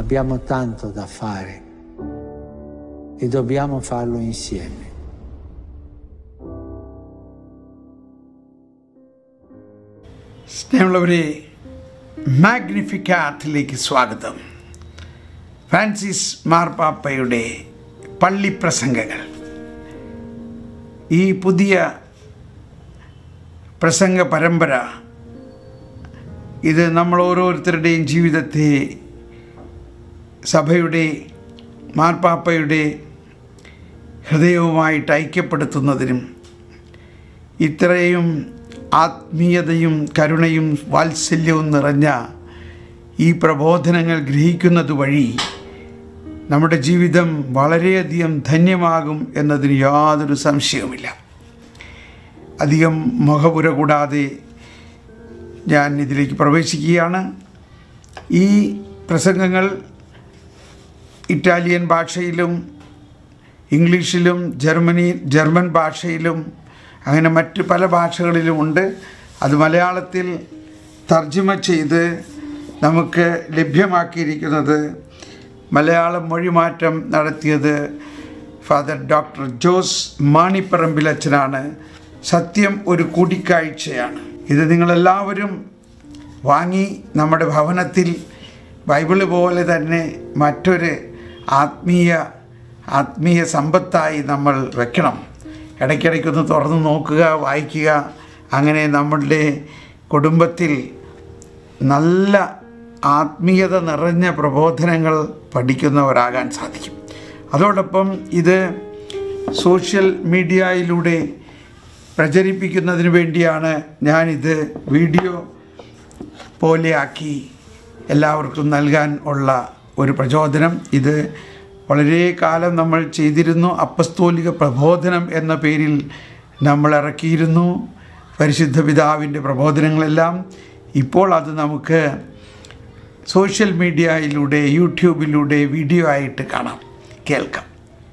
Abbiamo tanto da fare e dobbiamo farlo insieme. സ്നേഹമുള്ളവരെ മാഗ്നിഫിക്കാറ്റിലേക്ക് സ്വാഗതം Francis മാർപ്പാപ്പയുടെ പള്ളിപ്രസംഗങ്ങൾ ഈ പുതിയ പ്രസംഗ പരമ്പര ഇത് നമ്മൾ ഓരോരുത്തരുടെയും ജീവിതത്തെ സഭയുടെ മാർപ്പാപ്പയുടെ ഹൃദയവുമായിട്ട് ഐക്യപ്പെടുത്തുന്നതിനും ഇത്രയും ആത്മീയതയും കരുണയും വാത്സല്യവും നിറഞ്ഞ ഈ പ്രബോധനങ്ങൾ ഗ്രഹിക്കുന്നത് വഴി നമ്മുടെ ജീവിതം വളരെയധികം ധന്യമാകും എന്നതിന് യാതൊരു സംശയവുമില്ല അധികം മുഖപുര കൂടാതെ ഞാൻ ഇതിലേക്ക് പ്രവേശിക്കുകയാണ് ഈ പ്രസംഗങ്ങൾ ഇറ്റാലിയൻ ഭാഷയിലും ഇംഗ്ലീഷിലും ജർമ്മനി ജർമ്മൻ ഭാഷയിലും അങ്ങനെ മറ്റ് പല ഭാഷകളിലുമുണ്ട് അത് മലയാളത്തിൽ തർജ്ജമ ചെയ്ത് നമുക്ക് ലഭ്യമാക്കിയിരിക്കുന്നത് മലയാളം മൊഴിമാറ്റം നടത്തിയത് ഫാദർ ഡോക്ടർ ജോസ് മാണിപ്പറമ്പിലച്ചനാണ് സത്യം ഒരു കൂടിക്കാഴ്ചയാണ് ഇത് നിങ്ങളെല്ലാവരും വാങ്ങി നമ്മുടെ ഭവനത്തിൽ ബൈബിള് പോലെ തന്നെ മറ്റൊരു ആത്മീയ ആത്മീയ സമ്പത്തായി നമ്മൾ വെക്കണം ഇടയ്ക്കിടയ്ക്കൊന്ന് തുറന്ന് നോക്കുക വായിക്കുക അങ്ങനെ നമ്മളുടെ കുടുംബത്തിൽ നല്ല ആത്മീയത നിറഞ്ഞ പ്രബോധനങ്ങൾ പഠിക്കുന്നവരാകാൻ സാധിക്കും അതോടൊപ്പം ഇത് സോഷ്യൽ മീഡിയയിലൂടെ പ്രചരിപ്പിക്കുന്നതിന് വേണ്ടിയാണ് ഞാനിത് വീഡിയോ പോലെയാക്കി എല്ലാവർക്കും നൽകാൻ ഉള്ള ഒരു പ്രചോദനം ഇത് വളരെ കാലം നമ്മൾ ചെയ്തിരുന്നു അപ്പസ്തോലിക പ്രബോധനം എന്ന പേരിൽ നമ്മൾ ഇറക്കിയിരുന്നു പരിശുദ്ധ പിതാവിൻ്റെ പ്രബോധനങ്ങളെല്ലാം ഇപ്പോൾ അത് നമുക്ക് സോഷ്യൽ മീഡിയയിലൂടെ യൂട്യൂബിലൂടെ വീഡിയോ ആയിട്ട് കാണാം കേൾക്കാം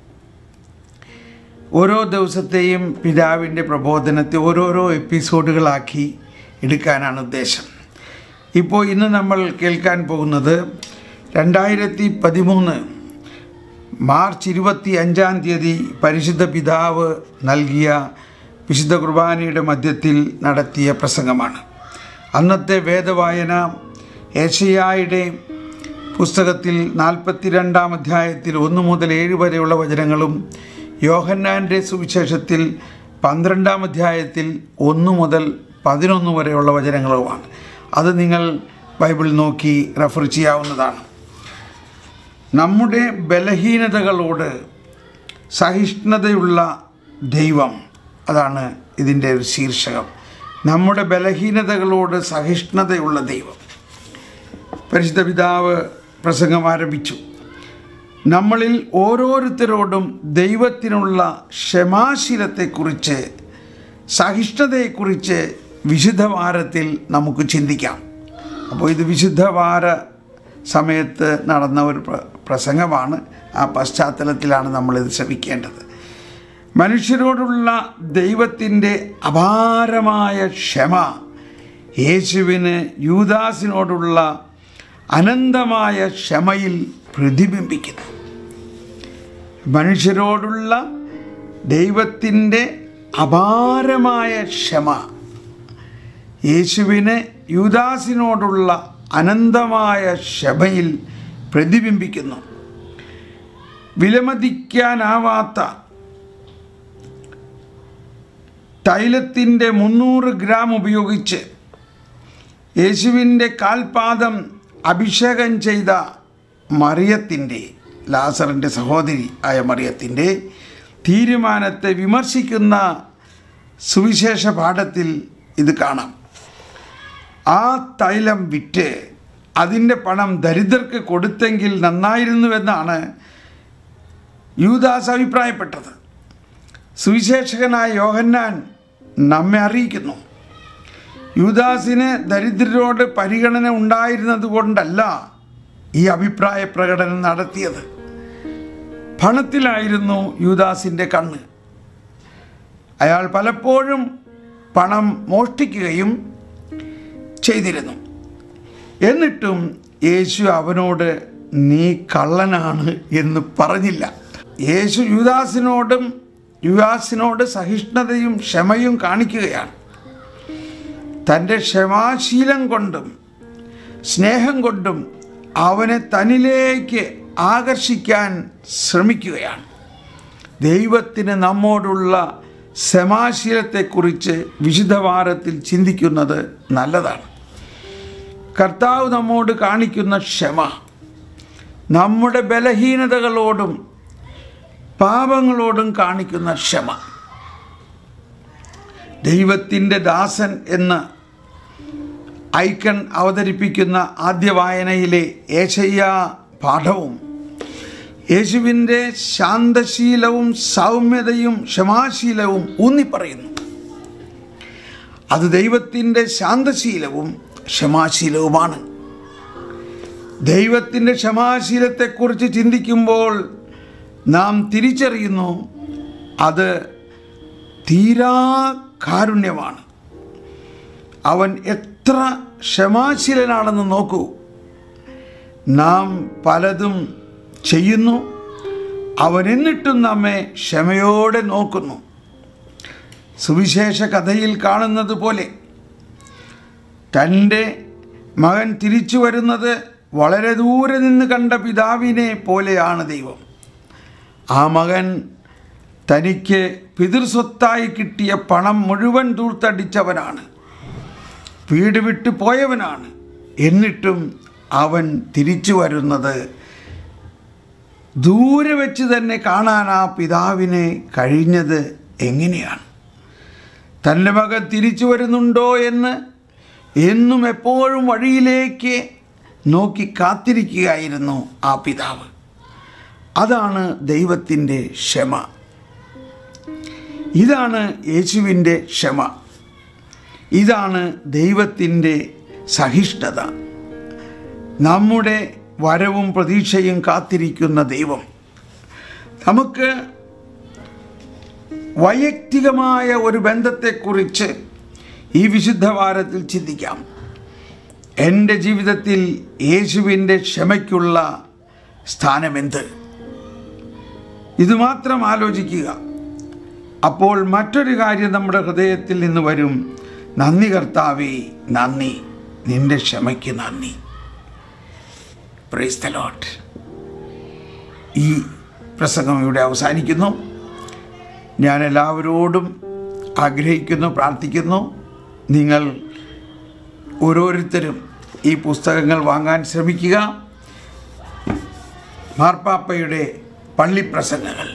ഓരോ ദിവസത്തെയും പിതാവിൻ്റെ പ്രബോധനത്തെ ഓരോരോ എപ്പിസോഡുകളാക്കി എടുക്കാനാണ് ഉദ്ദേശം ഇപ്പോൾ ഇന്ന് നമ്മൾ കേൾക്കാൻ പോകുന്നത് രണ്ടായിരത്തി പതിമൂന്ന് മാർച്ച് ഇരുപത്തി അഞ്ചാം തീയതി പരിശുദ്ധ പിതാവ് നൽകിയ വിശുദ്ധ കുർബാനയുടെ മധ്യത്തിൽ നടത്തിയ പ്രസംഗമാണ് അന്നത്തെ വേദവായന ഏഷ്യയുടെ പുസ്തകത്തിൽ നാൽപ്പത്തിരണ്ടാം അധ്യായത്തിൽ ഒന്ന് മുതൽ ഏഴ് വരെയുള്ള വചനങ്ങളും യോഹന്നാൻ്റെ സുവിശേഷത്തിൽ പന്ത്രണ്ടാം അധ്യായത്തിൽ ഒന്ന് മുതൽ പതിനൊന്ന് വരെയുള്ള വചനങ്ങളുമാണ് അത് നിങ്ങൾ ബൈബിൾ നോക്കി റെഫർ ചെയ്യാവുന്നതാണ് നമ്മുടെ ബലഹീനതകളോട് സഹിഷ്ണുതയുള്ള ദൈവം അതാണ് ഇതിൻ്റെ ഒരു ശീർഷകം നമ്മുടെ ബലഹീനതകളോട് സഹിഷ്ണുതയുള്ള ദൈവം പരിശുദ്ധ പിതാവ് പ്രസംഗം ആരംഭിച്ചു നമ്മളിൽ ഓരോരുത്തരോടും ദൈവത്തിനുള്ള ക്ഷമാശീലത്തെക്കുറിച്ച് സഹിഷ്ണുതയെക്കുറിച്ച് വിശുദ്ധവാരത്തിൽ നമുക്ക് ചിന്തിക്കാം അപ്പോൾ ഇത് വിശുദ്ധവാര സമയത്ത് നടന്ന ഒരു പ്ര- പ്രസംഗമാണ് ആ പശ്ചാത്തലത്തിലാണ് നമ്മളിത് ശ്രമിക്കേണ്ടത് മനുഷ്യരോടുള്ള ദൈവത്തിൻ്റെ അപാരമായ ക്ഷമ യേശുവിന് യൂദാസിനോടുള്ള അനന്തമായ ക്ഷമയിൽ പ്രതിബിംബിക്കുന്നു മനുഷ്യരോടുള്ള ദൈവത്തിൻ്റെ അപാരമായ ക്ഷമ യേശുവിന് യൂദാസിനോടുള്ള അനന്തമായ ക്ഷമയിൽ പ്രതിബിംബിക്കുന്നു വിലമതിക്കാനാവാത്ത തൈലത്തിൻ്റെ മുന്നൂറ് ഗ്രാം ഉപയോഗിച്ച് യേശുവിൻ്റെ കാൽപാദം അഭിഷേകം ചെയ്ത മറിയത്തിൻ്റെ ലാസറിൻ്റെ സഹോദരി ആയ മറിയത്തിൻ്റെ തീരുമാനത്തെ വിമർശിക്കുന്ന സുവിശേഷ പാഠത്തിൽ ഇത് കാണാം ആ തൈലം വിറ്റ് അതിൻ്റെ പണം ദരിദ്രർക്ക് കൊടുത്തെങ്കിൽ നന്നായിരുന്നുവെന്നാണ് യൂദാസ് അഭിപ്രായപ്പെട്ടത് സുവിശേഷകനായ യോഹന്നാൻ നമ്മെ അറിയിക്കുന്നു യൂദാസിന് ദരിദ്രരോട് പരിഗണന ഉണ്ടായിരുന്നത് കൊണ്ടല്ല ഈ അഭിപ്രായ പ്രകടനം നടത്തിയത് പണത്തിലായിരുന്നു യൂദാസിൻ്റെ കണ്ണ് അയാൾ പലപ്പോഴും പണം മോഷ്ടിക്കുകയും ചെയ്തിരുന്നു എന്നിട്ടും യേശു അവനോട് നീ കള്ളനാണ് എന്ന് പറഞ്ഞില്ല യേശു യുദാസിനോടും യുദാസിനോട് സഹിഷ്ണുതയും ക്ഷമയും കാണിക്കുകയാണ് തൻ്റെ ക്ഷമാശീലം കൊണ്ടും സ്നേഹം കൊണ്ടും അവനെ തന്നിലേക്ക് ആകർഷിക്കാൻ ശ്രമിക്കുകയാണ് ദൈവത്തിന് നമ്മോടുള്ള ക്ഷമാശീലത്തെക്കുറിച്ച് വിശുദ്ധവാരത്തിൽ ചിന്തിക്കുന്നത് നല്ലതാണ് കർത്താവ് നമ്മോട് കാണിക്കുന്ന ക്ഷമ നമ്മുടെ ബലഹീനതകളോടും പാപങ്ങളോടും കാണിക്കുന്ന ക്ഷമ ദൈവത്തിൻ്റെ ദാസൻ എന്ന് ഐക്കൺ അവതരിപ്പിക്കുന്ന ആദ്യ വായനയിലെ ഏശയ്യ പാഠവും യേശുവിൻ്റെ ശാന്തശീലവും സൗമ്യതയും ക്ഷമാശീലവും ഊന്നിപ്പറയുന്നു അത് ദൈവത്തിൻ്റെ ശാന്തശീലവും ക്ഷമാശീലവുമാണ് ദൈവത്തിൻ്റെ ക്ഷമാശീലത്തെക്കുറിച്ച് ചിന്തിക്കുമ്പോൾ നാം തിരിച്ചറിയുന്നു അത് തീരാ കാരുണ്യമാണ് അവൻ എത്ര ക്ഷമാശീലനാണെന്ന് നോക്കൂ നാം പലതും ചെയ്യുന്നു അവൻ എന്നിട്ടും നമ്മെ ക്ഷമയോടെ നോക്കുന്നു സുവിശേഷ കഥയിൽ കാണുന്നത് പോലെ തൻ്റെ മകൻ തിരിച്ചു വരുന്നത് വളരെ ദൂരെ നിന്ന് കണ്ട പിതാവിനെ പോലെയാണ് ദൈവം ആ മകൻ തനിക്ക് പിതൃസ്വത്തായി കിട്ടിയ പണം മുഴുവൻ ദൂർത്തടിച്ചവനാണ് വീട് വിട്ടു പോയവനാണ് എന്നിട്ടും അവൻ തിരിച്ചു വരുന്നത് ദൂരെ വെച്ച് തന്നെ കാണാൻ ആ പിതാവിനെ കഴിഞ്ഞത് എങ്ങനെയാണ് തൻ്റെ മകൻ തിരിച്ചു വരുന്നുണ്ടോ എന്ന് എന്നും എപ്പോഴും വഴിയിലേക്ക് നോക്കി കാത്തിരിക്കുകയായിരുന്നു ആ പിതാവ് അതാണ് ദൈവത്തിൻ്റെ ക്ഷമ ഇതാണ് യേശുവിൻ്റെ ക്ഷമ ഇതാണ് ദൈവത്തിൻ്റെ സഹിഷ്ണുത നമ്മുടെ വരവും പ്രതീക്ഷയും കാത്തിരിക്കുന്ന ദൈവം നമുക്ക് വൈയക്തികമായ ഒരു ബന്ധത്തെക്കുറിച്ച് ഈ വിശുദ്ധ വാരത്തിൽ ചിന്തിക്കാം എൻ്റെ ജീവിതത്തിൽ യേശുവിൻ്റെ ക്ഷമയ്ക്കുള്ള സ്ഥാനമെന്ത് ഇതുമാത്രം ആലോചിക്കുക അപ്പോൾ മറ്റൊരു കാര്യം നമ്മുടെ ഹൃദയത്തിൽ നിന്ന് വരും നന്ദി കർത്താവേ നന്ദി നിന്റെ ക്ഷമയ്ക്ക് നന്ദി പ്രൈസ് ദ ലോട്ട് ഈ പ്രസംഗം ഇവിടെ അവസാനിക്കുന്നു ഞാൻ എല്ലാവരോടും ആഗ്രഹിക്കുന്നു പ്രാർത്ഥിക്കുന്നു നിങ്ങൾ ഓരോരുത്തരും ഈ പുസ്തകങ്ങൾ വാങ്ങാൻ ശ്രമിക്കുക മാർപ്പാപ്പയുടെ പള്ളിപ്രസംഗങ്ങൾ